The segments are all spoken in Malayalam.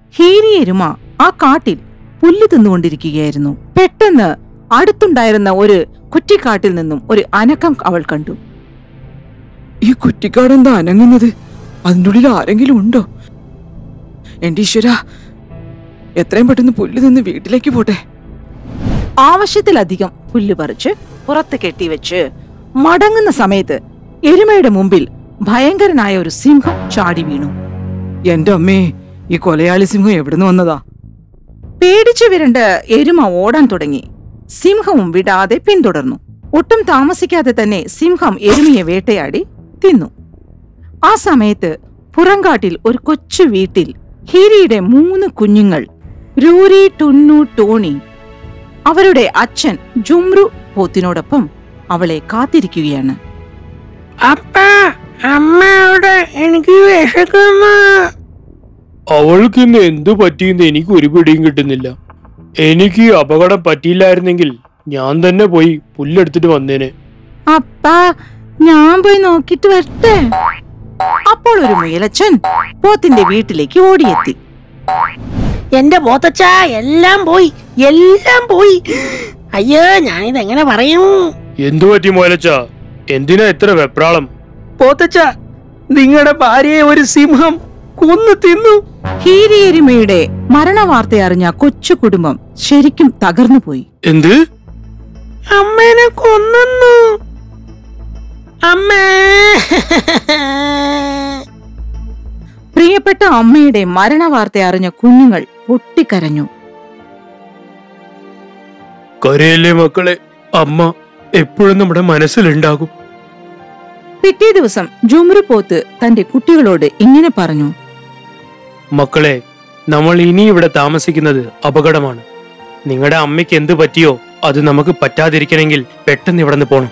ഹീരി എരുമ ആ കാട്ടിൽ പുല്ല് തിന്നുകൊണ്ടിരിക്കുകയായിരുന്നു പെട്ടെന്ന് അടുത്തുണ്ടായിരുന്ന ഒരു കുറ്റിക്കാട്ടിൽ നിന്നും ഒരു അനക്കം അവൾ കണ്ടു ഈ കുറ്റിക്കാട് എന്താ അനങ്ങുന്നത് അതിൻ്റെ ഉള്ളിൽ ആരെങ്കിലും ഉണ്ടോ എന്റെ ഈശ്വര എത്രയും പെട്ടെന്ന് പുല്ല് നിന്ന് വീട്ടിലേക്ക് പോട്ടെ ആവശ്യത്തിലധികം പുല്ല് പറിച്ച് പുറത്ത് കെട്ടിവെച്ച് മടങ്ങുന്ന സമയത്ത് എരുമയുടെ മുമ്പിൽ ഭയങ്കരനായ ഒരു സിംഹം ചാടി വീണു എന്റെ അമ്മേ ഈ കൊലയാളി സിംഹം എവിടുന്ന് വന്നതാ പേടിച്ചു വിരണ്ട് എരുമ ഓടാൻ തുടങ്ങി സിംഹവും വിടാതെ പിന്തുടർന്നു ഒട്ടും താമസിക്കാതെ തന്നെ സിംഹം എരുമയെ വേട്ടയാടി തിന്നു ആ സമയത്ത് പുറങ്കാട്ടിൽ ഒരു കൊച്ചു വീട്ടിൽ ഹീരിയുടെ മൂന്ന് കുഞ്ഞുങ്ങൾ രൂരി ടുന്നു ടോണി അവരുടെ അച്ഛൻ ജുംറു പോത്തിനോടൊപ്പം അവളെ കാത്തിരിക്കുകയാണ് അപ്പ അമ്മയോട് എനിക്ക് വിശക്കുന്നു അവൾക്ക് ഇന്ന് എന്തു പറ്റിയെന്ന് എനിക്ക് ഒരു പിടിയും കിട്ടുന്നില്ല എനിക്ക് ഈ അപകടം പറ്റിയില്ലായിരുന്നെങ്കിൽ ഞാൻ തന്നെ പോയി പുല്ലെടുത്തിട്ട് വന്നേനെ അപ്പാ ഞാൻ പോയി നോക്കിട്ട് വരട്ടെ അപ്പോൾ ഒരു മുയലച്ചൻ പോത്തിന്റെ വീട്ടിലേക്ക് ഓടിയെത്തി എന്റെ പോത്തച്ഛ എല്ലാം പോയി എല്ലാം പോയി അയ്യോ ഞാനിത് എങ്ങനെ പറയും എന്തു പറ്റി മോലച്ച എന്തിനാ ഇത്ര വെപ്രാളം പോത്തച്ഛ നിങ്ങളുടെ ഭാര്യയെ ഒരു സിംഹം കൊന്നു തിന്നു ഹീരിയെരുമയുടെ മരണവാർത്ത അറിഞ്ഞ കൊച്ചു കുടുംബം ശരിക്കും തകർന്നുപോയി എന്ത് അമ്മേനെ കൊന്നു അമ്മേ പ്രിയപ്പെട്ട അമ്മയുടെ മരണവാർത്ത അറിഞ്ഞ കുഞ്ഞുങ്ങൾ പൊട്ടിക്കരഞ്ഞു കരയല്ലേ മക്കളെ അമ്മ എപ്പോഴും നമ്മുടെ മനസ്സിലുണ്ടാകും പിറ്റേ ദിവസം ജുമ്രു പോത്ത് തന്റെ കുട്ടികളോട് ഇങ്ങനെ പറഞ്ഞു മക്കളെ നമ്മൾ ഇനി ഇവിടെ താമസിക്കുന്നത് അപകടമാണ് നിങ്ങളുടെ അമ്മയ്ക്ക് എന്ത് പറ്റിയോ അത് നമുക്ക് പറ്റാതിരിക്കണമെങ്കിൽ പെട്ടെന്ന് ഇവിടെ നിന്ന് പോണം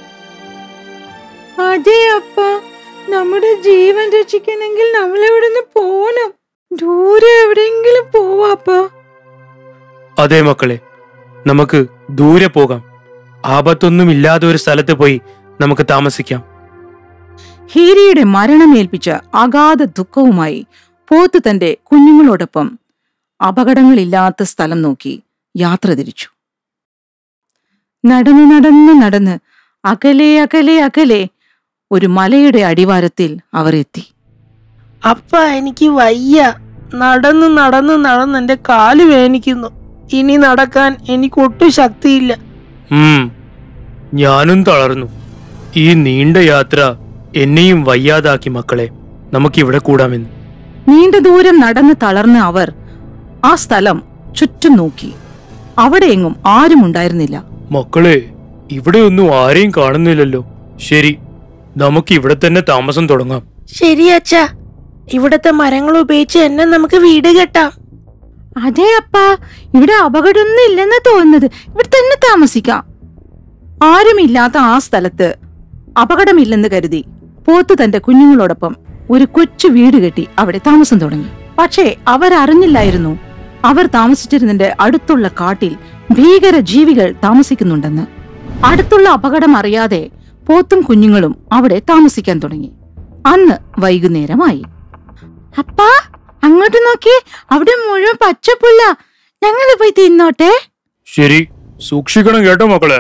അതെ അപ്പ നമ്മുടെ ജീവൻ രക്ഷിക്കണമെങ്കിൽ നമ്മൾ ഇവിടുന്ന് പോണം ദൂരെ എവിടെയെങ്കിലും പോവാപ്പ അതെ മക്കളെ നമുക്ക് ദൂരെ പോകാം ആപത്തൊന്നും ഇല്ലാത്ത ഒരു സ്ഥലത്ത് പോയി നമുക്ക് താമസിക്കാം ഹീരിയുടെ മരണമേൽപ്പിച്ച അഗാധ ദുഃഖവുമായി പോത്ത് തന്റെ കുഞ്ഞുങ്ങളോടൊപ്പം അപകടങ്ങളില്ലാത്ത സ്ഥലം നോക്കി യാത്ര തിരിച്ചു നടന്ന് നടന്ന് നടന്ന് അകലെ അകലെ അകലെ ഒരു മലയുടെ അടിവാരത്തിൽ അവർ എത്തി അപ്പ എനിക്ക് വയ്യ നടന്ന് നടന്ന് നടന്ന് എന്റെ കാല് വേനിക്കുന്നു ഇനി നടക്കാൻ എനിക്ക് ഒട്ടും ശക്തിയില്ല ഉം ഞാനും തളർന്നു ഈ നീണ്ട യാത്ര എന്നെയും വയ്യാതാക്കി മക്കളെ നമുക്കിവിടെ കൂടാമെന്ന് നീണ്ട ദൂരം നടന്ന് തളർന്ന അവർ ആ സ്ഥലം ചുറ്റും നോക്കി അവിടെയെങ്ങും ആരും ഉണ്ടായിരുന്നില്ല മക്കളെ ഇവിടെ ഒന്നും ആരെയും കാണുന്നില്ലല്ലോ ശരി നമുക്ക് ഇവിടെ തന്നെ താമസം തുടങ്ങാം ശരി അച്ഛാ ഇവിടത്തെ മരങ്ങൾ ഉപയോഗിച്ച് എന്നെ നമുക്ക് വീട് കെട്ടാം അതെ അപ്പാ ഇവിടെ അപകടമൊന്നും ഇല്ലെന്ന് തോന്നുന്നത് ഇവിടെ തന്നെ താമസിക്കാം ആരുമില്ലാത്ത ആ സ്ഥലത്ത് അപകടമില്ലെന്ന് കരുതി പോത്ത് തന്റെ കുഞ്ഞുങ്ങളോടൊപ്പം ഒരു കൊച്ചു വീട് കെട്ടി അവിടെ താമസം തുടങ്ങി പക്ഷേ അവരറിഞ്ഞില്ലായിരുന്നു അവർ താമസിച്ചിരുന്നതിന്റെ അടുത്തുള്ള കാട്ടിൽ ഭീകര ജീവികൾ താമസിക്കുന്നുണ്ടെന്ന് അടുത്തുള്ള അപകടം അറിയാതെ പോത്തും കുഞ്ഞുങ്ങളും അവിടെ താമസിക്കാൻ തുടങ്ങി അന്ന് വൈകുന്നേരമായി അപ്പാ അങ്ങോട്ട് നോക്കി അവിടെ മുഴുവൻ പച്ചപ്പുല്ല ഞങ്ങൾ പോയി തിന്നോട്ടെ ശരി സൂക്ഷിക്കണം കേട്ടോ മക്കളെ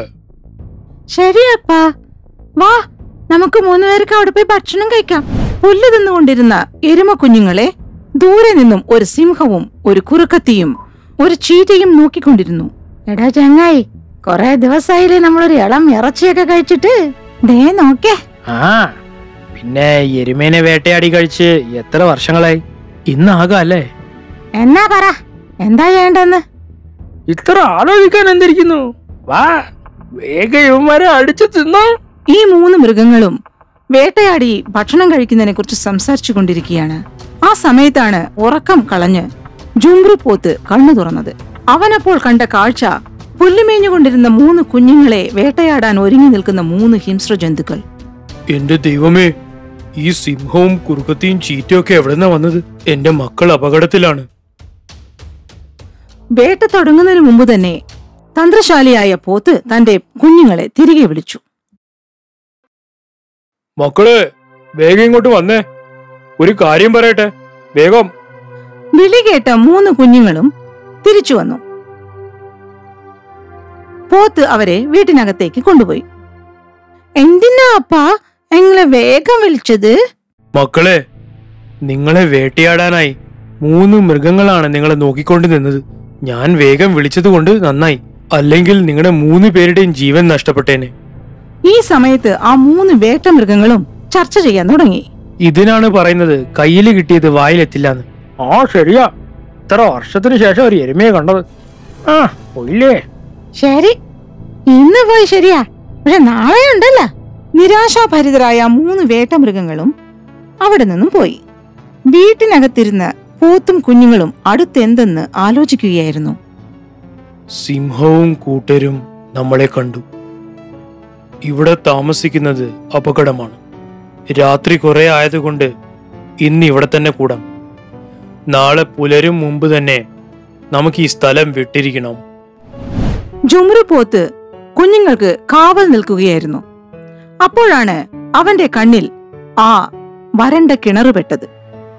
ശരി അപ്പാ വാ നമുക്ക് മൂന്നുപേർക്ക് അവിടെ പോയി ഭക്ഷണം കഴിക്കാം പുല്ല് തിന്നുകൊണ്ടിരുന്ന എരുമ കുഞ്ഞുങ്ങളെ ദൂരെ നിന്നും ഒരു സിംഹവും ഒരു കുറുക്കത്തിയും ഒരു ചീറ്റയും നോക്കിക്കൊണ്ടിരുന്നു എടാ ചങ്ങായി കൊറേ ദിവസമായില്ലേ നമ്മളൊരു ഇളം ഇറച്ചിയൊക്കെ കഴിച്ചിട്ട് ദേ നോക്കേ ആ പിന്നെ എരുമേനെ വേട്ടയാടി കഴിച്ച് എത്ര വർഷങ്ങളായി ഇന്നാകാം അല്ലേ എന്നാ പറ എന്താ ചെയ്യേണ്ടെന്ന് ഇത്ര ആലോചിക്കാൻ എന്തിരിക്കുന്നു വാ വേഗം ഇവന്മാരെ അടിച്ചു തിന്നോ ഈ മൂന്ന് മൃഗങ്ങളും വേട്ടയാടി ഭക്ഷണം കഴിക്കുന്നതിനെ കുറിച്ച് സംസാരിച്ചു കൊണ്ടിരിക്കുകയാണ് ആ സമയത്താണ് ഉറക്കം കളഞ്ഞ് ജുംബ്രു പോത്ത് കണ്ണു തുറന്നത് അവനപ്പോൾ കണ്ട കാഴ്ച പുല്ലുമേഞ്ഞുകൊണ്ടിരുന്ന മൂന്ന് കുഞ്ഞുങ്ങളെ വേട്ടയാടാൻ ഒരുങ്ങി നിൽക്കുന്ന മൂന്ന് ഹിംസ്ര ജന്തുക്കൾ എന്റെ ദൈവമേ ഈ സിംഹവും കുറുക്കത്തിയും ചീറ്റയും ഒക്കെ എവിടെന്നാ വന്നത് എന്റെ മക്കൾ അപകടത്തിലാണ് വേട്ട തുടങ്ങുന്നതിന് മുമ്പ് തന്നെ തന്ത്രശാലിയായ പോത്ത് തന്റെ കുഞ്ഞുങ്ങളെ തിരികെ വിളിച്ചു മക്കളെ വേഗം ഇങ്ങോട്ട് വന്നേ ഒരു കാര്യം പറയട്ടെ വേഗം വിളി കേട്ട മൂന്ന് കുഞ്ഞുങ്ങളും തിരിച്ചു വന്നു പോത്ത് അവരെ വീട്ടിനകത്തേക്ക് കൊണ്ടുപോയി എന്തിനാ അപ്പാ നിങ്ങളെ വേഗം വിളിച്ചത് മക്കളെ നിങ്ങളെ വേട്ടയാടാനായി മൂന്ന് മൃഗങ്ങളാണ് നിങ്ങളെ നോക്കിക്കൊണ്ട് നിന്നത് ഞാൻ വേഗം വിളിച്ചതുകൊണ്ട് നന്നായി അല്ലെങ്കിൽ നിങ്ങളുടെ മൂന്ന് പേരുടെയും ജീവൻ നഷ്ടപ്പെട്ടേനെ ഈ സമയത്ത് ആ മൂന്ന് വേട്ടമൃഗങ്ങളും ചർച്ച ചെയ്യാൻ തുടങ്ങി ഇതിനാണ് പറയുന്നത് കയ്യിൽ കിട്ടിയത് വായിലെത്തില്ലാന്ന് ആ ശരിയാ ഇത്ര വർഷത്തിന് ശേഷം ഒരു എരുമയെ കണ്ടത് ആ പോയില്ലേ ശരി ഇന്ന് പോയി ശരിയാ പക്ഷെ നാളെ ഉണ്ടല്ല നിരാശാഭരിതരായ മൂന്ന് വേട്ടമൃഗങ്ങളും അവിടെ നിന്നും പോയി വീട്ടിനകത്തിരുന്ന് പോത്തും കുഞ്ഞുങ്ങളും അടുത്തെന്തെന്ന് ആലോചിക്കുകയായിരുന്നു സിംഹവും കൂട്ടരും നമ്മളെ കണ്ടു ഇവിടെ താമസിക്കുന്നത് അപകടമാണ് രാത്രി കുറെ ആയതുകൊണ്ട് ഇന്ന് ഇവിടെ തന്നെ കൂടാം നാളെ പുലരും മുമ്പ് തന്നെ നമുക്ക് ഈ സ്ഥലം വിട്ടിരിക്കണം ജുമ്രു പോത്ത് കുഞ്ഞുങ്ങൾക്ക് കാവൽ നിൽക്കുകയായിരുന്നു അപ്പോഴാണ് അവന്റെ കണ്ണിൽ ആ വരണ്ട കിണറ് പെട്ടത്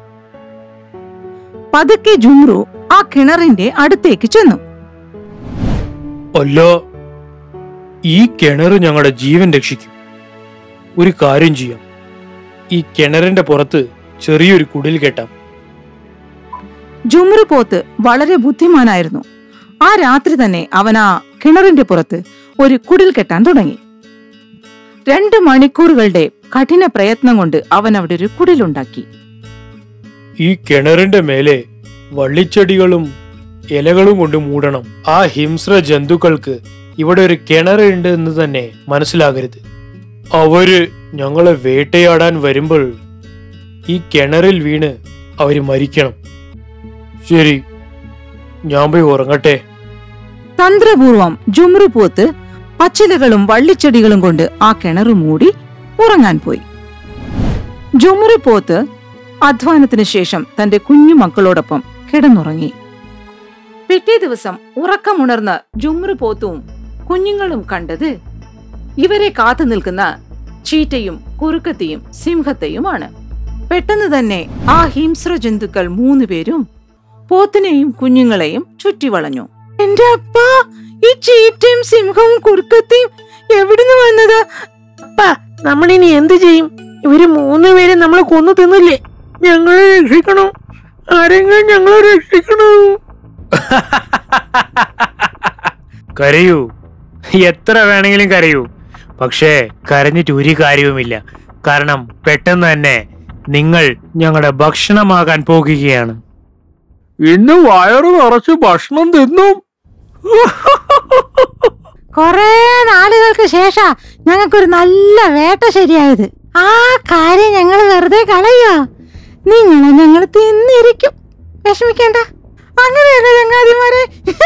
പതുക്കെ ജുമ്രു ആ കിണറിന്റെ അടുത്തേക്ക് ചെന്നു അല്ലോ ഈ കിണർ ഞങ്ങളുടെ ജീവൻ രക്ഷിക്കും ഒരു കാര്യം ചെയ്യാം ഈ കിണറിന്റെ പുറത്ത് ചെറിയൊരു കുടിൽ കെട്ടാം ജുമ്രു പോത്ത് വളരെ ബുദ്ധിമാനായിരുന്നു ആ രാത്രി തന്നെ അവൻ ആ കിണറിന്റെ പുറത്ത് ഒരു കുടിൽ കെട്ടാൻ തുടങ്ങി രണ്ട് മണിക്കൂറുകളുടെ കഠിന പ്രയത്നം കൊണ്ട് അവൻ അവിടെ ഒരു കുടിലുണ്ടാക്കി ഈ കിണറിന്റെ മേലെ വള്ളിച്ചെടികളും ഇലകളും കൊണ്ട് മൂടണം ആ ഹിംസ്ര ജന്തുക്കൾക്ക് ഇവിടെ ഒരു കിണറുണ്ട് എന്ന് തന്നെ മനസ്സിലാകരുത് അവര് ഞങ്ങളെ വേട്ടയാടാൻ വരുമ്പോൾ ഈ കിണറിൽ വീണ് അവര് മരിക്കണം ശരി ഞാൻ പോയി ഉറങ്ങട്ടെ തന്ത്രപൂർവം ജുമ്രു പോത്ത് പച്ചിലകളും വള്ളിച്ചെടികളും കൊണ്ട് ആ കിണറ് മൂടി ഉറങ്ങാൻ പോയി ജുമ്രു പോത്ത് അധ്വാനത്തിന് ശേഷം തന്റെ കുഞ്ഞു മക്കളോടൊപ്പം കിടന്നുറങ്ങി പിറ്റേ ദിവസം ഉറക്കമുണർന്ന ജുമ്രു പോത്തും കുഞ്ഞുങ്ങളും കണ്ടത് ഇവരെ കാത്തു നിൽക്കുന്ന ചീറ്റയും കുറുക്കത്തെയും സിംഹത്തെയുമാണ് പെട്ടെന്ന് തന്നെ ആ ഹിംസ്ര ജന്തുക്കൾ മൂന്നുപേരും പോത്തിനെയും കുഞ്ഞുങ്ങളെയും ചുറ്റിവളഞ്ഞു എന്റെ അപ്പ ഈ ചീറ്റയും സിംഹവും കുറുക്കത്തെയും എവിടുന്ന് വന്നതാ അപ്പാ നമ്മളിനി എന്ത് ചെയ്യും ഇവര് മൂന്ന് പേരെ നമ്മളെ കൊന്നു തിന്നില്ലേ ഞങ്ങളെ രക്ഷിക്കണം ആരെങ്കിലും ഞങ്ങളെ രക്ഷിക്കണോ കരയൂ എത്ര വേണമെങ്കിലും കരയൂ പക്ഷേ കരഞ്ഞിട്ട് ഒരു കാര്യവുമില്ല കാരണം പെട്ടെന്ന് തന്നെ നിങ്ങൾ ഞങ്ങളുടെ ഭക്ഷണമാകാൻ പോകുകയാണ് ഇന്ന് വയറ് നിറച്ച് ഭക്ഷണം തിന്നും കൊറേ നാളുകൾക്ക് ശേഷ ഞങ്ങൾക്കൊരു നല്ല വേട്ട ശരിയായത് ആ കാര്യം ഞങ്ങൾ വെറുതെ കളയോ നിങ്ങളെ ഞങ്ങൾ തിന്നിരിക്കും വിഷമിക്കേണ്ട അങ്ങനെയല്ല ചങ്ങാതിമാരെ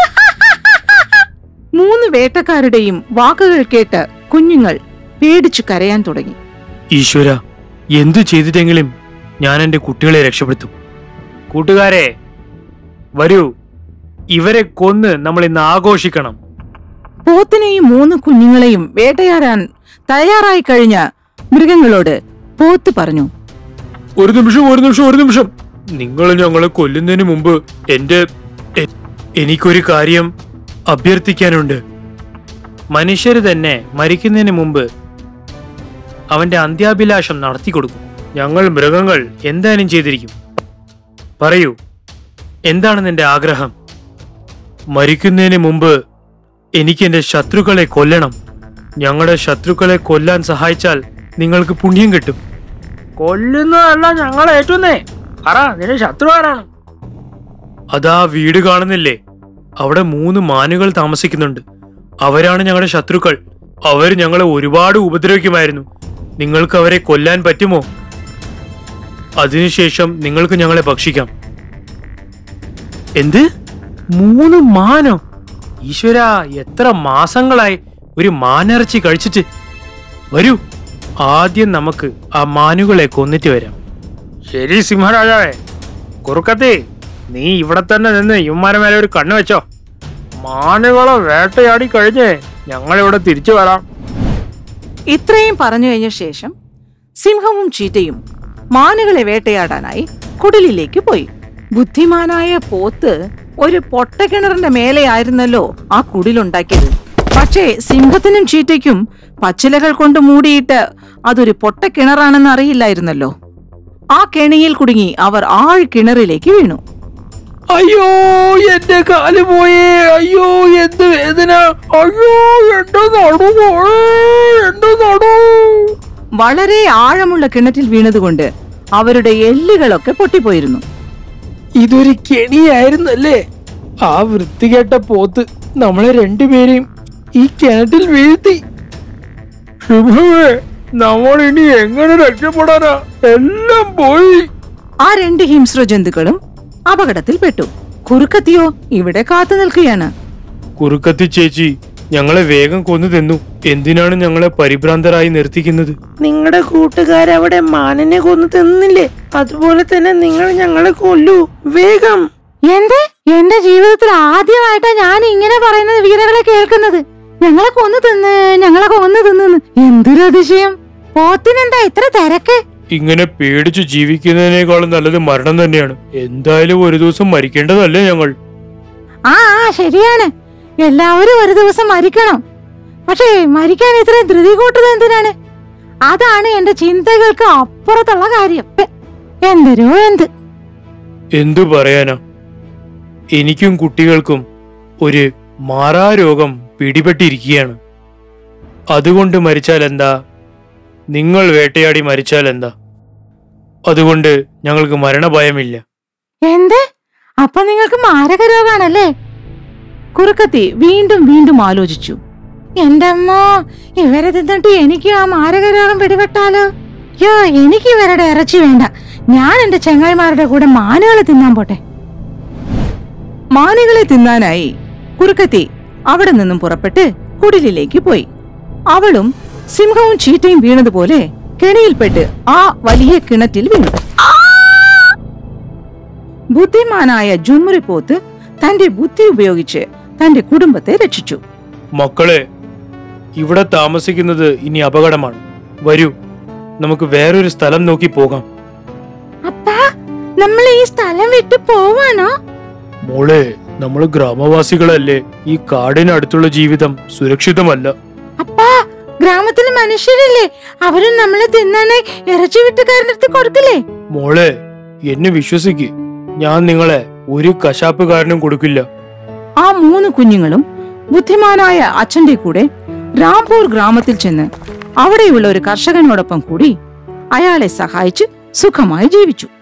മൂന്ന് വേട്ടക്കാരുടെയും വാക്കുകൾ കേട്ട് കുഞ്ഞുങ്ങൾ പേടിച്ചു കരയാൻ തുടങ്ങി ഈശ്വര എന്തു ചെയ്തിട്ടെങ്കിലും ഞാൻ എൻ്റെ കുട്ടികളെ രക്ഷപ്പെടുത്തും കൂട്ടുകാരെ വരൂ ഇവരെ കൊന്ന് നമ്മൾ ഇന്ന് ആഘോഷിക്കണം പോത്തിനെയും മൂന്ന് കുഞ്ഞുങ്ങളെയും വേട്ടയാടാൻ തയ്യാറായി കഴിഞ്ഞ മൃഗങ്ങളോട് പോത്ത് പറഞ്ഞു ഒരു നിമിഷം ഒരു നിമിഷം ഒരു നിമിഷം നിങ്ങൾ ഞങ്ങളെ കൊല്ലുന്നതിന് മുമ്പ് എന്റെ എ- എനിക്കൊരു കാര്യം അഭ്യർത്ഥിക്കാനുണ്ട് മനുഷ്യര് തന്നെ മരിക്കുന്നതിന് മുമ്പ് അവന്റെ അന്ത്യാഭിലാഷം നടത്തി കൊടുക്കും ഞങ്ങൾ മൃഗങ്ങൾ എന്തായാലും ചെയ്തിരിക്കും പറയൂ എന്താണ് നിന്റെ ആഗ്രഹം മരിക്കുന്നതിന് മുമ്പ് എനിക്ക് എന്റെ ശത്രുക്കളെ കൊല്ലണം ഞങ്ങളുടെ ശത്രുക്കളെ കൊല്ലാൻ സഹായിച്ചാൽ നിങ്ങൾക്ക് പുണ്യം കിട്ടും കൊല്ലുന്നതല്ല ഞങ്ങൾ ഏറ്റുന്നേ പറ നിന്റെ ശത്രു ആരാണ് അതാ വീട് കാണുന്നില്ലേ അവിടെ മൂന്ന് മാനുകൾ താമസിക്കുന്നുണ്ട് അവരാണ് ഞങ്ങളുടെ ശത്രുക്കൾ അവർ ഞങ്ങളെ ഒരുപാട് ഉപദ്രവിക്കുമായിരുന്നു നിങ്ങൾക്ക് അവരെ കൊല്ലാൻ പറ്റുമോ അതിനുശേഷം നിങ്ങൾക്ക് ഞങ്ങളെ ഭക്ഷിക്കാം എന്ത് മൂന്ന് മാനോ ഈശ്വര എത്ര മാസങ്ങളായി ഒരു മാനിറച്ചി കഴിച്ചിട്ട് വരൂ ആദ്യം നമുക്ക് ആ മാനുകളെ കൊന്നിട്ട് വരാം ശരി സിംഹരാജാവേ കുറുക്കത്തി നീ ഇവിടെ തന്നെ നിന്ന് ഇവന്മാരെ മേലെ ഒരു കണ്ണ് വെച്ചോ മാനുകളെ വേട്ടയാടി കഴിഞ്ഞ് ഞങ്ങൾ ഇവിടെ തിരിച്ചു വരാം ഇത്രയും പറഞ്ഞു കഴിഞ്ഞ ശേഷം സിംഹവും ചീറ്റയും മാനുകളെ വേട്ടയാടാനായി കുടിലിലേക്ക് പോയി ബുദ്ധിമാനായ പോത്ത് ഒരു പൊട്ടക്കിണറിന്റെ മേലെയായിരുന്നല്ലോ ആ കുടിലുണ്ടാക്കിയത് പക്ഷേ സിംഹത്തിനും ചീറ്റയ്ക്കും പച്ചിലകൾ കൊണ്ട് മൂടിയിട്ട് അതൊരു പൊട്ടക്കിണറാണെന്ന് അറിയില്ലായിരുന്നല്ലോ ആ കെണിയിൽ കുടുങ്ങി അവർ ആഴ് കിണറിലേക്ക് വീണു അയ്യോ എന്റെ കാല് പോയേ അയ്യോ എന്ത് വേദന അയ്യോ എന്റെ നടു പോയേ എന്റെ നടു വളരെ ആഴമുള്ള കിണറ്റിൽ വീണതുകൊണ്ട് അവരുടെ എല്ലുകളൊക്കെ പൊട്ടിപ്പോയിരുന്നു ഇതൊരു കെണിയായിരുന്നല്ലേ ആ വൃത്തികെട്ട പോത്ത് നമ്മളെ രണ്ടുപേരെയും ഈ കിണറ്റിൽ വീഴ്ത്തി ശുഭമേ നമ്മൾ ഇനി എങ്ങനെ രക്ഷപ്പെടാനാ എല്ലാം പോയി ആ രണ്ട് ഹിംസ്ര ജന്തുക്കളും അപകടത്തിൽപ്പെട്ടു കുറുക്കത്തിയോ ഇവിടെ കാത്തു നിൽക്കുകയാണ് കുറുക്കത്തി ചേച്ചി ഞങ്ങളെ വേഗം കൊന്നു തിന്നു എന്തിനാണ് ഞങ്ങളെ പരിഭ്രാന്തരായി നിർത്തിക്കുന്നത് നിങ്ങളുടെ കൂട്ടുകാരവിടെ മാനിനെ കൊന്നു തിന്നില്ലേ അതുപോലെ തന്നെ നിങ്ങൾ ഞങ്ങളെ കൊല്ലൂ വേഗം എന്ത് എന്റെ ജീവിതത്തിൽ ആദ്യമായിട്ടാ ഞാൻ ഇങ്ങനെ പറയുന്നത് വീരകളെ കേൾക്കുന്നത് ഞങ്ങളെ കൊന്നു തിന്ന് ഞങ്ങളെ കൊന്നു തിന്നു എന്തൊരു അതിശയം പോത്തിനെന്താ ഇത്ര തിരക്ക് ഇങ്ങനെ പേടിച്ചു ജീവിക്കുന്നതിനേക്കാളും നല്ലത് മരണം തന്നെയാണ് എന്തായാലും ഒരു ദിവസം മരിക്കേണ്ടതല്ലേ ഞങ്ങൾ ആ ആ ശരിയാണ് എല്ലാവരും ഒരു ദിവസം മരിക്കണം പക്ഷേ മരിക്കാൻ ഇത്രയും ധൃതി കൂട്ടുന്നത് എന്തിനാണ് അതാണ് എന്റെ ചിന്തകൾക്ക് അപ്പുറത്തുള്ള കാര്യം ഹെ, എന്തൊരു എന്ത് എന്തു പറയാനാ എനിക്കും കുട്ടികൾക്കും ഒരു മാറാരോഗം പിടിപെട്ടിരിക്കുകയാണ് അതുകൊണ്ട് മരിച്ചാൽ എന്താ നിങ്ങൾ വേട്ടയാടി മരിച്ചാൽ എന്താ അതുകൊണ്ട് ഞങ്ങൾക്ക് മരണഭയമില്ല എന്ത് അപ്പൊ നിങ്ങൾക്ക് മാരക രോഗാണല്ലേ കുറുക്കത്തി വീണ്ടും വീണ്ടും ആലോചിച്ചു എന്റെ അമ്മ ഇവരെ തിന്നിട്ട് എനിക്കും ആ മാരക രോഗം പിടിപെട്ടാലോ യോ എനിക്ക് ഇവരുടെ ഇറച്ചി വേണ്ട ഞാൻ എന്റെ ചെങ്ങായിമാരുടെ കൂടെ മാനുകളെ തിന്നാൻ പോട്ടെ മാനുകളെ തിന്നാനായി കുറുക്കത്തി അവിടെ നിന്നും പുറപ്പെട്ട് കുടിലിലേക്ക് പോയി അവളും സിംഹവും ചീറ്റയും വീണതുപോലെ കെണിയിൽപ്പെട്ട് ആ വലിയ കിണറ്റിൽ വീണു ബുദ്ധിമാനായ ജുമ്രി പോത്ത് തന്റെ ബുദ്ധി ഉപയോഗിച്ച് തന്റെ കുടുംബത്തെ രക്ഷിച്ചു മക്കളെ ഇവിടെ താമസിക്കുന്നത് ഇനി അപകടമാണ് വരൂ നമുക്ക് വേറൊരു സ്ഥലം നോക്കി പോകാം അപ്പാ നമ്മൾ ഈ സ്ഥലം വിട്ടു പോവാണോ മോളെ നമ്മൾ ഗ്രാമവാസികളല്ലേ ഈ കാടിനടുത്തുള്ള ജീവിതം സുരക്ഷിതമല്ല അപ്പാ ഗ്രാമത്തിലെ മനുഷ്യരില്ലേ അവരും നമ്മളെ തിന്നാനായി ഇറച്ചി വിട്ടുകാരൻ്റെ അടുത്ത് കൊടുക്കില്ലേ മോളെ എന്നെ വിശ്വസിക്ക് ഞാൻ നിങ്ങളെ ഒരു കശാപ്പുകാരനും കൊടുക്കില്ല ആ മൂന്ന് കുഞ്ഞുങ്ങളും ബുദ്ധിമാനായ അച്ഛന്റെ കൂടെ രാംപൂർ ഗ്രാമത്തിൽ ചെന്ന് അവിടെയുള്ള ഒരു കർഷകനോടൊപ്പം കൂടി അയാളെ സഹായിച്ച് സുഖമായി ജീവിച്ചു